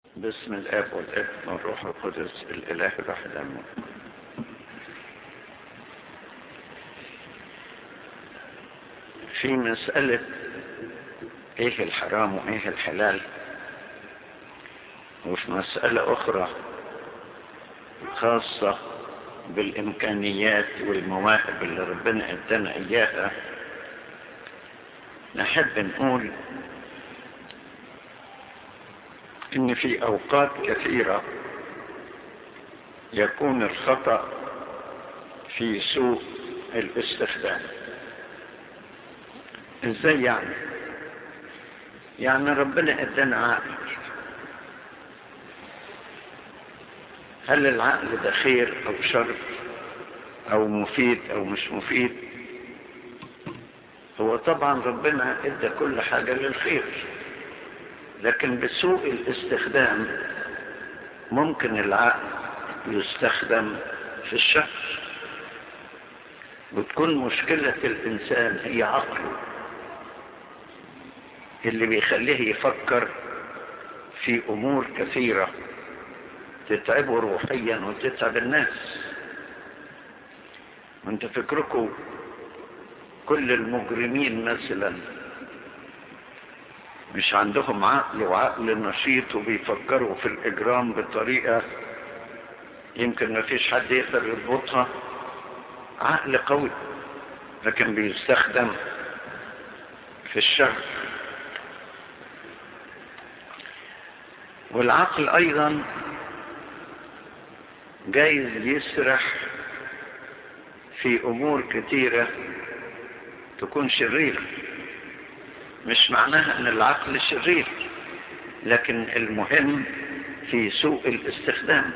باسم الاب والابن والروح القدس الاله الواحد امين في مسألة ايه الحرام وايه الحلال وفي مسألة اخرى خاصة بالامكانيات والمواهب اللي ربنا ادانا اياها نحب نقول ان في اوقات كثيرة يكون الخطأ في سوء الاستخدام ازاي يعني يعني ربنا ادانا عقل هل العقل ده خير او شر او مفيد او مش مفيد هو طبعا ربنا ادى كل حاجة للخير لكن بسوء الاستخدام ممكن العقل يستخدم في الشر وتكون مشكلة الإنسان هي عقله اللي بيخليه يفكر في أمور كثيرة تتعبه روحيا وتتعب الناس وانت فكركم كل المجرمين مثلا مش عندهم عقل وعقل نشيط وبيفكروا في الإجرام بطريقة يمكن ما فيش حد يقدر يضبطها عقل قوي لكن بيستخدم في الشر والعقل أيضا جايز يسرح في أمور كثيرة تكون شريرة مش معناها ان العقل شرير لكن المهم في سوء الاستخدام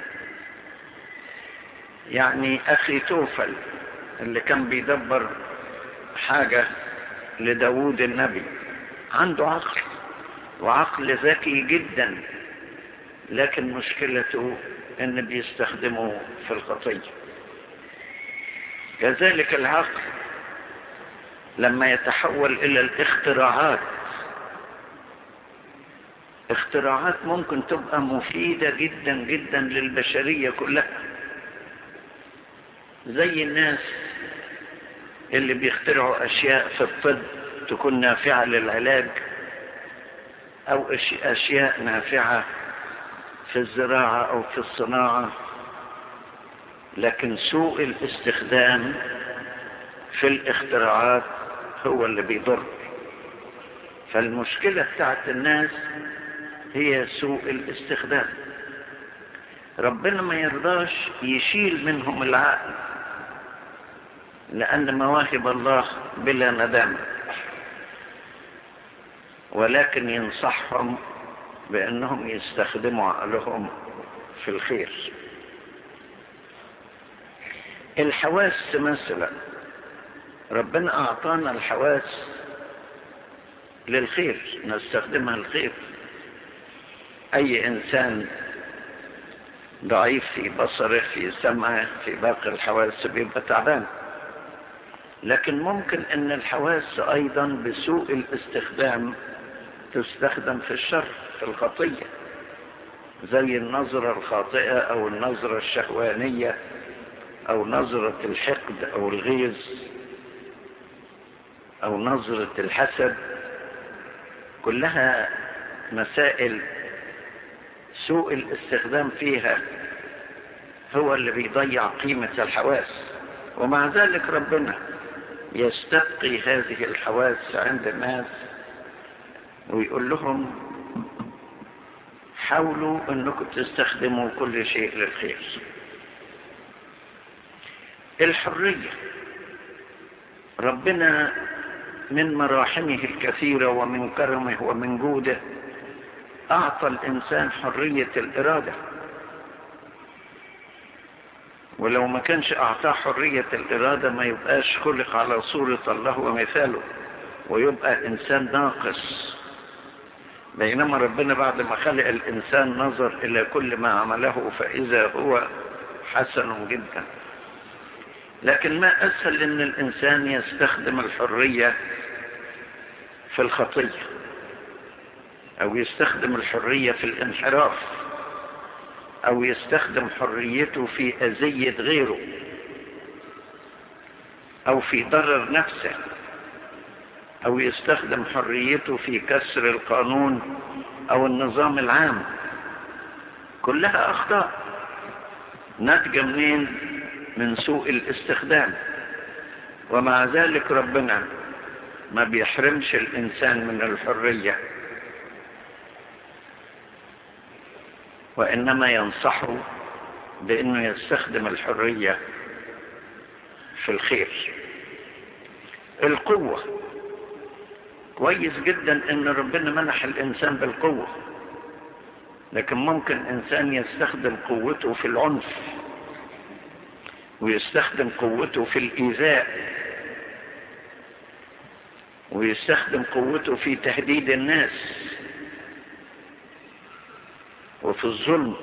يعني اخي توفل اللي كان بيدبر حاجة لداود النبي عنده عقل وعقل ذكي جدا لكن مشكلته ان بيستخدمه في الخطية كذلك العقل لما يتحول الى الاختراعات اختراعات ممكن تبقى مفيدة جدا جدا للبشرية كلها زي الناس اللي بيخترعوا اشياء في الطب تكون نافعة للعلاج او اشياء نافعة في الزراعة او في الصناعة لكن سوء الاستخدام في الاختراعات هو اللي بيضر فالمشكلة بتاعت الناس هي سوء الاستخدام ربنا ما يرضاش يشيل منهم العقل لأن مواهب الله بلا ندامة ولكن ينصحهم بأنهم يستخدموا عقلهم في الخير الحواس مثلا ربنا أعطانا الحواس للخير نستخدمها للخير أي إنسان ضعيف في بصره في سمعه في باقي الحواس بيبقى تعبان لكن ممكن أن الحواس أيضا بسوء الاستخدام تستخدم في الشر في الخطية زي النظرة الخاطئة أو النظرة الشهوانية أو نظرة الحقد أو الغيظ او نظرة الحسد كلها مسائل سوء الاستخدام فيها هو اللي بيضيع قيمة الحواس ومع ذلك ربنا يستبقي هذه الحواس عند الناس ويقول لهم حاولوا انكم تستخدموا كل شيء للخير الحرية ربنا من مراحمه الكثيرة ومن كرمه ومن جوده أعطى الإنسان حرية الإرادة ولو ما كانش أعطاه حرية الإرادة ما يبقاش خلق على صورة الله ومثاله ويبقى إنسان ناقص بينما ربنا بعد ما خلق الإنسان نظر إلى كل ما عمله فإذا هو حسن جدا لكن ما أسهل أن الإنسان يستخدم الحرية في الخطية او يستخدم الحرية في الانحراف او يستخدم حريته في اذية غيره او في ضرر نفسه او يستخدم حريته في كسر القانون او النظام العام كلها اخطاء ناتجه منين من سوء الاستخدام ومع ذلك ربنا ما بيحرمش الانسان من الحريه وانما ينصحه بانه يستخدم الحريه في الخير القوه كويس جدا ان ربنا منح الانسان بالقوه لكن ممكن انسان يستخدم قوته في العنف ويستخدم قوته في الايذاء ويستخدم قوته في تهديد الناس وفي الظلم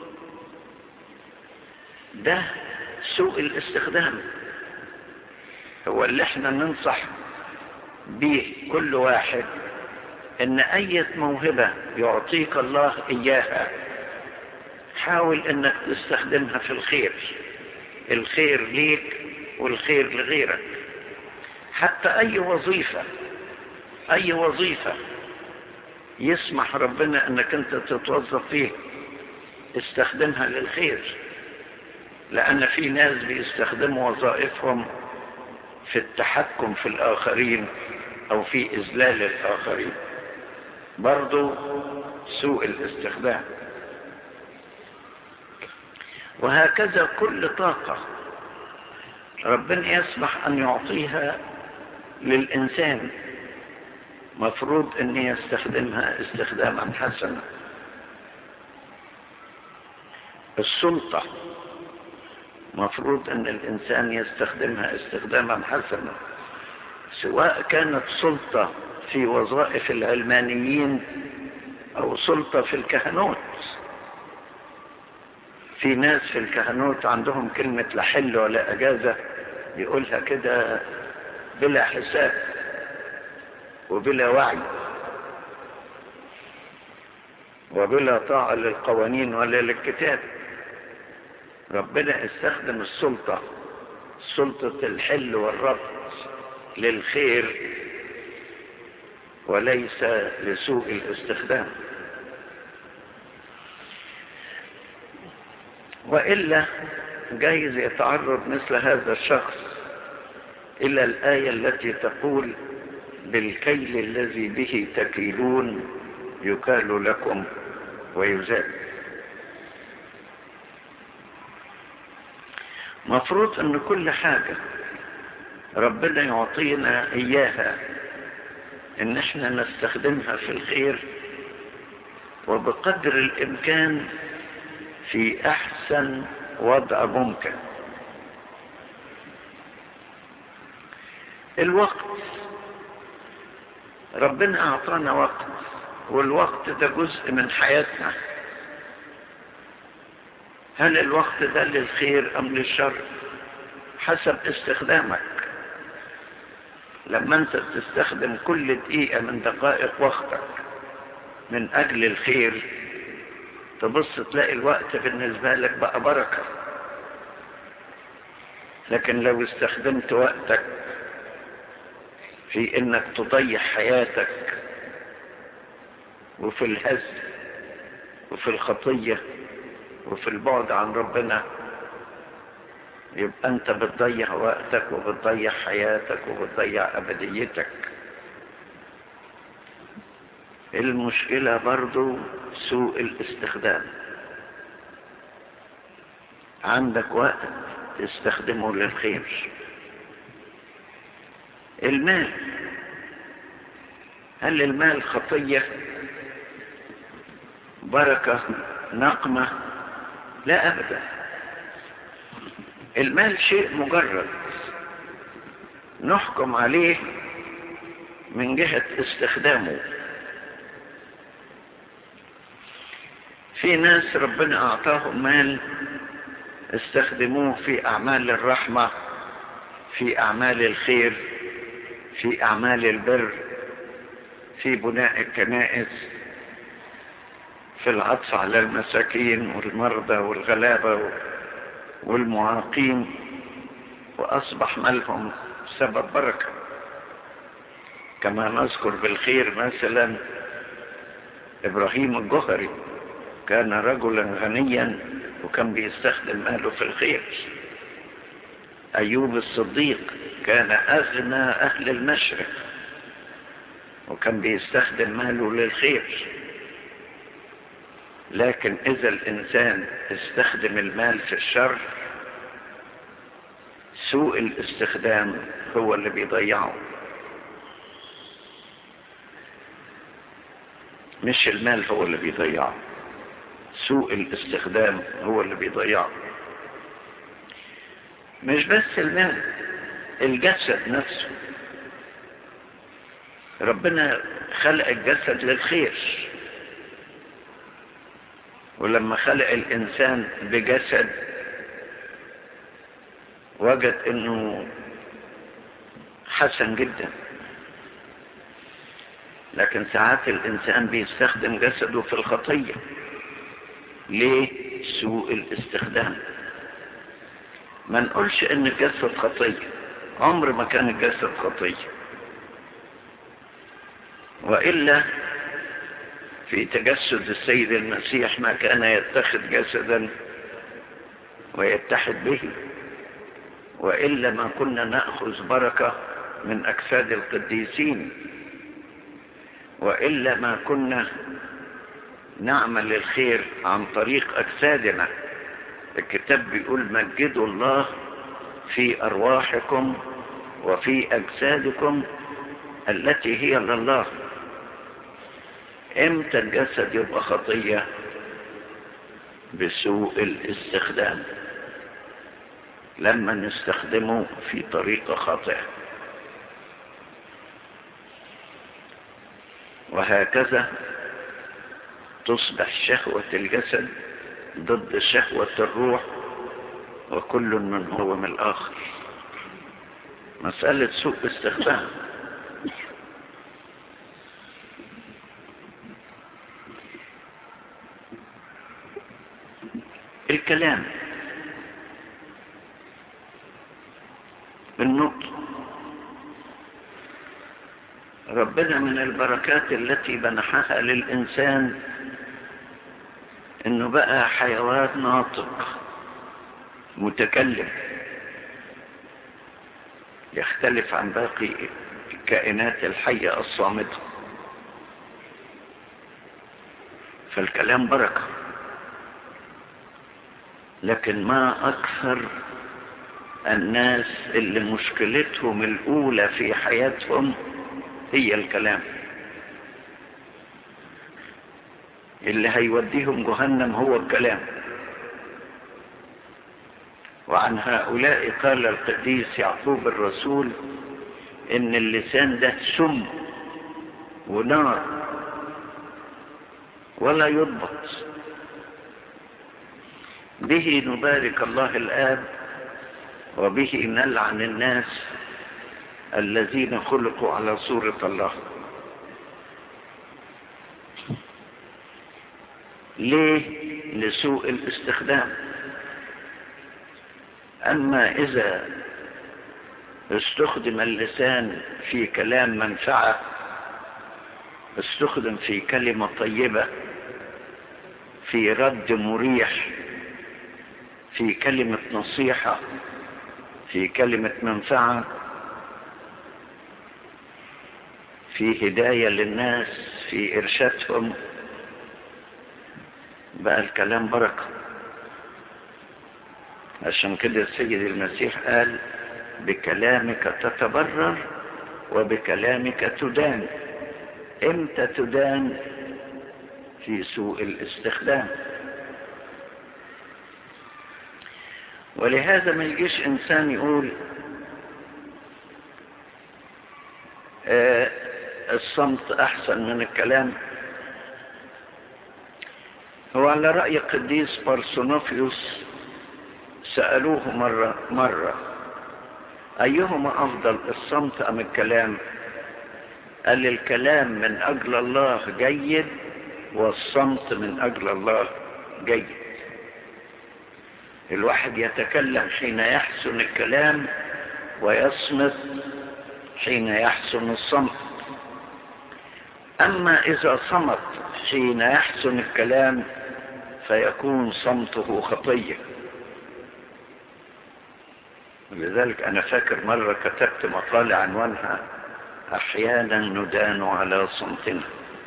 ده سوء الاستخدام هو اللي احنا ننصح به كل واحد ان اية موهبة يعطيك الله اياها حاول انك تستخدمها في الخير الخير ليك والخير لغيرك حتى اي وظيفة اي وظيفة يسمح ربنا انك انت تتوظف فيه استخدمها للخير لان في ناس بيستخدموا وظائفهم في التحكم في الاخرين او في اذلال الاخرين برضو سوء الاستخدام وهكذا كل طاقة ربنا يسمح ان يعطيها للانسان مفروض ان يستخدمها استخداما حسنا السلطة مفروض ان الانسان يستخدمها استخداما حسنا سواء كانت سلطة في وظائف العلمانيين او سلطة في الكهنوت في ناس في الكهنوت عندهم كلمة لا حل ولا اجازة يقولها كده بلا حساب وبلا وعي وبلا طاعة للقوانين ولا للكتاب ربنا استخدم السلطة سلطة الحل والرفض للخير وليس لسوء الاستخدام وإلا جايز يتعرض مثل هذا الشخص إلى الآية التي تقول بالكيل الذي به تكيلون يكال لكم ويزال مفروض ان كل حاجة ربنا يعطينا اياها ان احنا نستخدمها في الخير وبقدر الامكان في احسن وضع ممكن الوقت ربنا اعطانا وقت والوقت ده جزء من حياتنا هل الوقت ده للخير ام للشر حسب استخدامك لما انت تستخدم كل دقيقة من دقائق وقتك من اجل الخير تبص تلاقي الوقت بالنسبة لك بقى بركة لكن لو استخدمت وقتك في انك تضيع حياتك وفي الهزل وفي الخطية وفي البعد عن ربنا يبقى انت بتضيع وقتك وبتضيع حياتك وبتضيع ابديتك المشكلة برضو سوء الاستخدام عندك وقت تستخدمه للخير المال هل المال خطية بركة نقمة لا أبدا المال شيء مجرد نحكم عليه من جهة استخدامه في ناس ربنا أعطاهم مال استخدموه في أعمال الرحمة في أعمال الخير في أعمال البر في بناء الكنائس في العطف على المساكين والمرضى والغلابة والمعاقين وأصبح مالهم سبب بركة كما نذكر بالخير مثلا إبراهيم الجهري كان رجلا غنيا وكان بيستخدم ماله في الخير أيوب الصديق كان أغنى أهل المشرق وكان بيستخدم ماله للخير لكن إذا الإنسان استخدم المال في الشر سوء الاستخدام هو اللي بيضيعه مش المال هو اللي بيضيعه سوء الاستخدام هو اللي بيضيعه مش بس المال الجسد نفسه ربنا خلق الجسد للخير ولما خلق الإنسان بجسد وجد انه حسن جدا لكن ساعات الانسان بيستخدم جسده في الخطية ليه سوء الاستخدام ما نقولش ان الجسد خطية عمر ما كان الجسد خطية وإلا في تجسد السيد المسيح ما كان يتخذ جسدا ويتحد به وإلا ما كنا نأخذ بركة من أجساد القديسين وإلا ما كنا نعمل الخير عن طريق أجسادنا الكتاب بيقول مجدوا الله في أرواحكم وفي أجسادكم التي هي لله امتى الجسد يبقى خطية بسوء الاستخدام لما نستخدمه في طريقة خاطئة وهكذا تصبح شهوة الجسد ضد شهوة الروح وكل من هو من الآخر مسألة سوء استخدام الكلام النطق ربنا من البركات التي منحها للإنسان انه بقى حيوان ناطق متكلم يختلف عن باقي الكائنات الحية الصامتة فالكلام بركة لكن ما أكثر الناس اللي مشكلتهم الأولى في حياتهم هي الكلام اللي هيوديهم جهنم هو الكلام وعن هؤلاء قال القديس يعقوب الرسول ان اللسان ده سم ونار ولا يضبط به نبارك الله الآب وبه نلعن الناس الذين خلقوا على صورة الله ليه لسوء الاستخدام أما إذا استخدم اللسان في كلام منفعة استخدم في كلمة طيبة في رد مريح في كلمة نصيحة في كلمة منفعة في هداية للناس في إرشادهم بقى الكلام بركة عشان كده السيد المسيح قال بكلامك تتبرر وبكلامك تدان امتى تدان في سوء الاستخدام ولهذا ما يجيش انسان يقول آه الصمت احسن من الكلام هو على رأي القديس بارسونوفيوس سألوه مرة مرة أيهما أفضل الصمت أم الكلام قال الكلام من أجل الله جيد والصمت من أجل الله جيد الواحد يتكلم حين يحسن الكلام ويصمت حين يحسن الصمت أما إذا صمت حين يحسن الكلام فيكون صمته خطية لذلك أنا فاكر مرة كتبت مقالة عنوانها أحيانا ندان على صمتنا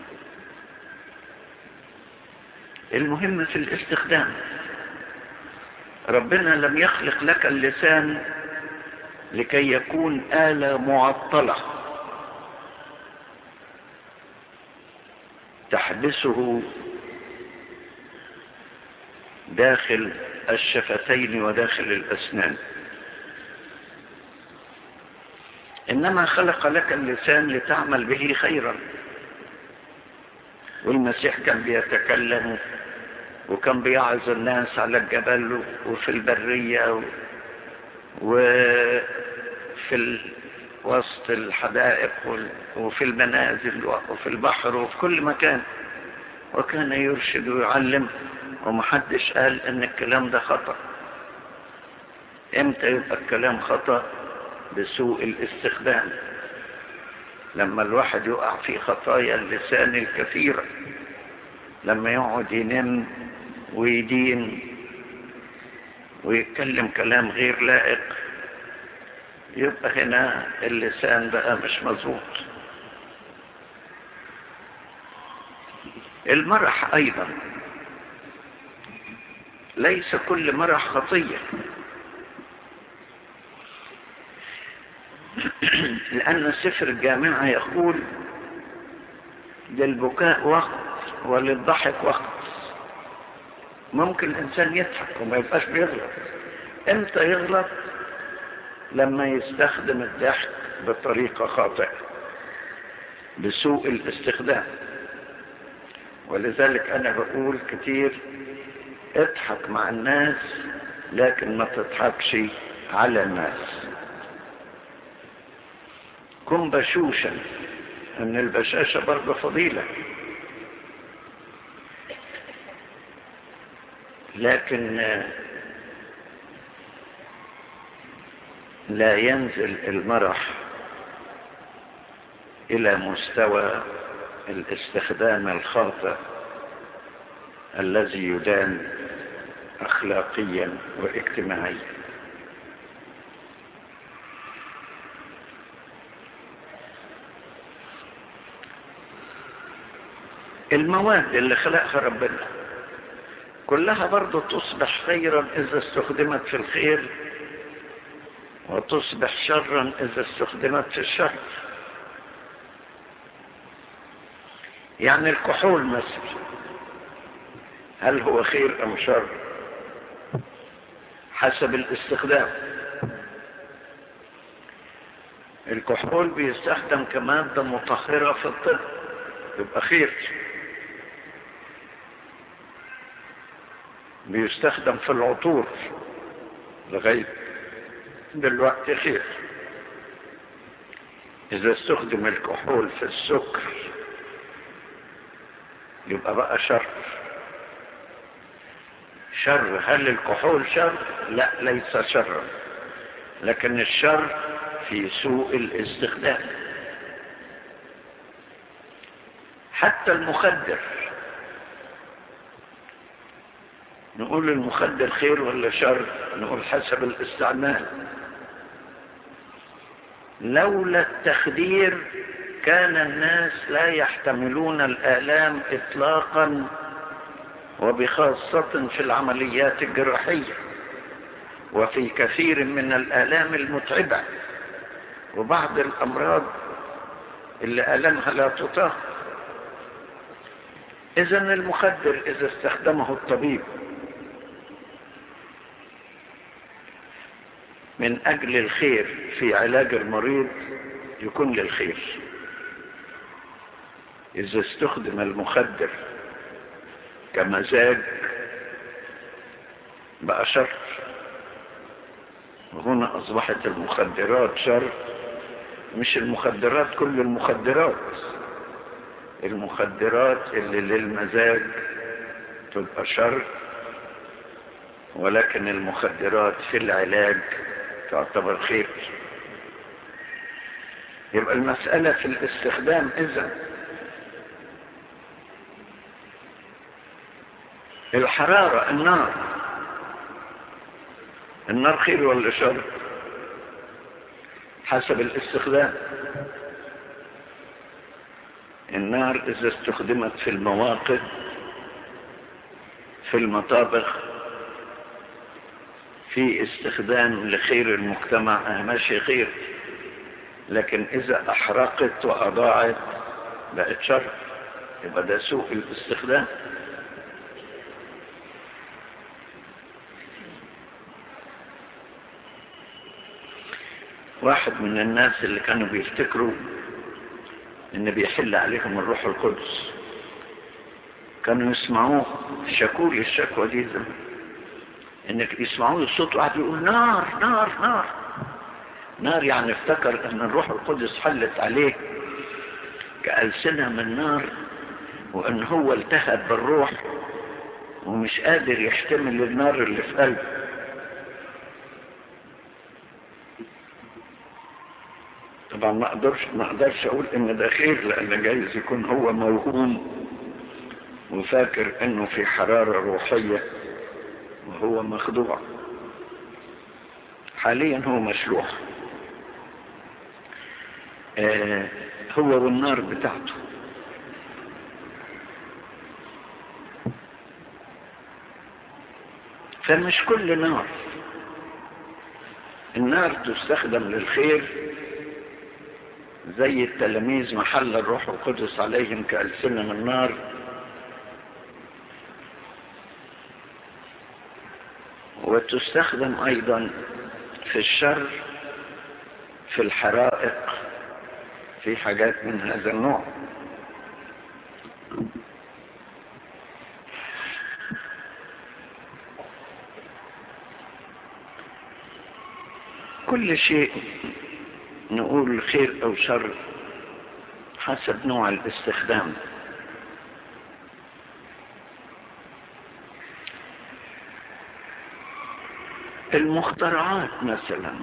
المهم في الاستخدام ربنا لم يخلق لك اللسان لكي يكون آلة معطلة تحبسه داخل الشفتين وداخل الأسنان إنما خلق لك اللسان لتعمل به خيرا والمسيح كان بيتكلم وكان بيعظ الناس على الجبل وفي البرية وفي وسط الحدائق وفي المنازل وفي البحر وفي كل مكان وكان يرشد ويعلم ومحدش قال ان الكلام ده خطأ امتى يبقى الكلام خطأ بسوء الاستخدام لما الواحد يقع في خطايا اللسان الكثيرة لما يقعد ينم ويدين ويتكلم كلام غير لائق يبقى هنا اللسان بقى مش مظبوط المرح ايضا ليس كل مرح خطيه لأن سفر الجامعة يقول للبكاء وقت وللضحك وقت ممكن الإنسان يضحك وما يبقاش بيغلط امتى يغلط لما يستخدم الضحك بطريقة خاطئة بسوء الاستخدام ولذلك أنا بقول كتير اضحك مع الناس لكن ما تضحكش على الناس كن بشوشا ان البشاشة برضه فضيلة لكن لا ينزل المرح الى مستوى الاستخدام الخاطئ الذي يدان اخلاقيا واجتماعيا المواد اللي خلقها ربنا كلها برضو تصبح خيرا إذا استخدمت في الخير وتصبح شرا إذا استخدمت في الشر يعني الكحول مثلا هل هو خير أم شر حسب الاستخدام الكحول بيستخدم كمادة مطهرة في الطب يبقى خير بيستخدم في العطور لغاية دلوقتي خير إذا استخدم الكحول في السكر يبقى بقى شر شر هل الكحول شر لا ليس شرا لكن الشر في سوء الاستخدام حتى المخدر نقول المخدر خير ولا شر نقول حسب الاستعمال لولا التخدير كان الناس لا يحتملون الآلام إطلاقا وبخاصة في العمليات الجراحية وفي كثير من الآلام المتعبة وبعض الأمراض اللي ألمها لا تطاق إذا المخدر إذا استخدمه الطبيب من أجل الخير في علاج المريض يكون للخير إذا استخدم المخدر كمزاج بقى شر وهنا أصبحت المخدرات شر مش المخدرات كل المخدرات المخدرات اللي للمزاج تبقى شر ولكن المخدرات في العلاج تعتبر خير يبقى المسألة في الاستخدام إذا الحرارة النار النار خير ولا شر حسب الاستخدام النار إذا استخدمت في المواقد في المطابخ في استخدام لخير المجتمع ماشي خير لكن إذا أحرقت وأضاعت بقت شر يبقى ده سوء الاستخدام واحد من الناس اللي كانوا بيفتكروا ان بيحل عليهم الروح القدس كانوا يسمعوه شكوا لي الشكوى دي زمان انك يسمعوه الصوت واحد يقول نار نار نار نار يعني افتكر ان الروح القدس حلت عليه كألسنة من نار وان هو التهب بالروح ومش قادر يحتمل النار اللي في قلبه طبعا ما اقدرش ما اقدرش اقول ان ده خير لان جايز يكون هو موهوم وفاكر انه في حرارة روحية وهو مخدوع حاليا هو مشلوح آه هو والنار بتاعته فمش كل نار النار تستخدم للخير زي التلاميذ محل الروح القدس عليهم كألسنة من نار وتستخدم أيضا في الشر في الحرائق في حاجات من هذا النوع كل شيء نقول خير او شر حسب نوع الاستخدام المخترعات مثلا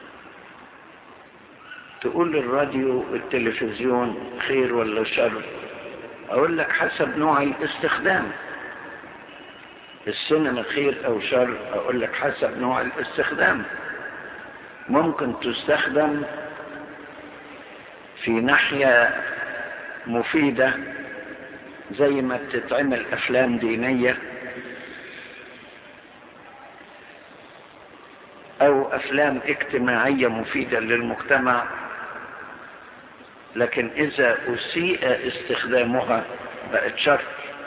تقول الراديو التلفزيون خير ولا شر اقول لك حسب نوع الاستخدام السينما خير او شر اقول لك حسب نوع الاستخدام ممكن تستخدم في ناحية مفيدة زي ما بتتعمل أفلام دينية أو أفلام اجتماعية مفيدة للمجتمع لكن إذا أسيء استخدامها بقت شر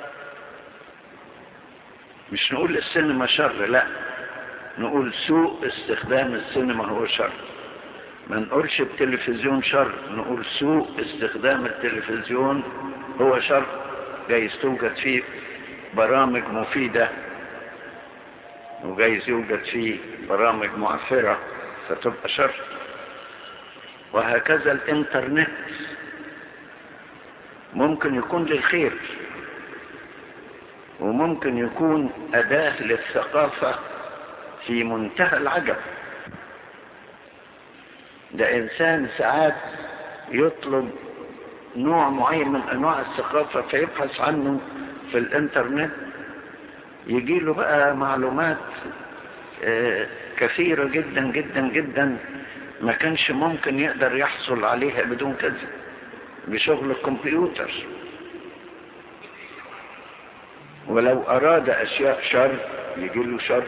مش نقول السينما شر لا نقول سوء استخدام السينما هو شر ما نقولش التلفزيون شر نقول سوء استخدام التلفزيون هو شر جايز توجد فيه برامج مفيدة وجايز يوجد فيه برامج معفرة فتبقى شر وهكذا الانترنت ممكن يكون للخير وممكن يكون أداة للثقافة في منتهى العجب ده إنسان ساعات يطلب نوع معين من أنواع الثقافة فيبحث عنه في الإنترنت يجي له بقى معلومات كثيرة جدا جدا جدا ما كانش ممكن يقدر يحصل عليها بدون كذا بشغل الكمبيوتر ولو أراد أشياء شر يجي له شر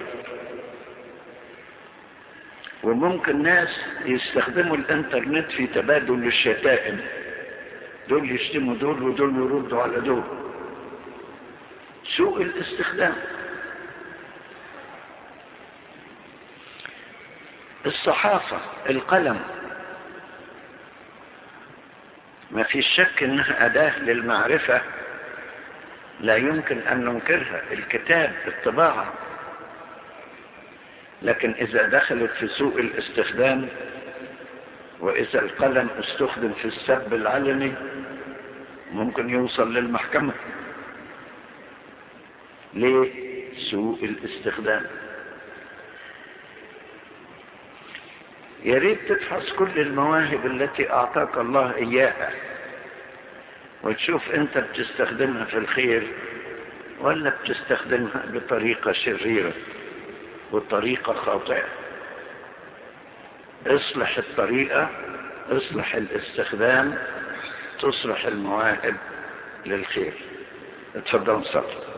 وممكن ناس يستخدموا الانترنت في تبادل الشتائم دول يشتموا دول ودول يردوا على دول سوء الاستخدام الصحافة القلم ما في شك انها اداة للمعرفة لا يمكن ان ننكرها الكتاب الطباعة لكن اذا دخلت في سوء الاستخدام واذا القلم استخدم في السب العلني ممكن يوصل للمحكمة ليه سوء الاستخدام يا ريت تفحص كل المواهب التي اعطاك الله اياها وتشوف انت بتستخدمها في الخير ولا بتستخدمها بطريقة شريرة وطريقة خاطئة اصلح الطريقة اصلح الاستخدام تصلح المواهب للخير اتفضل صلي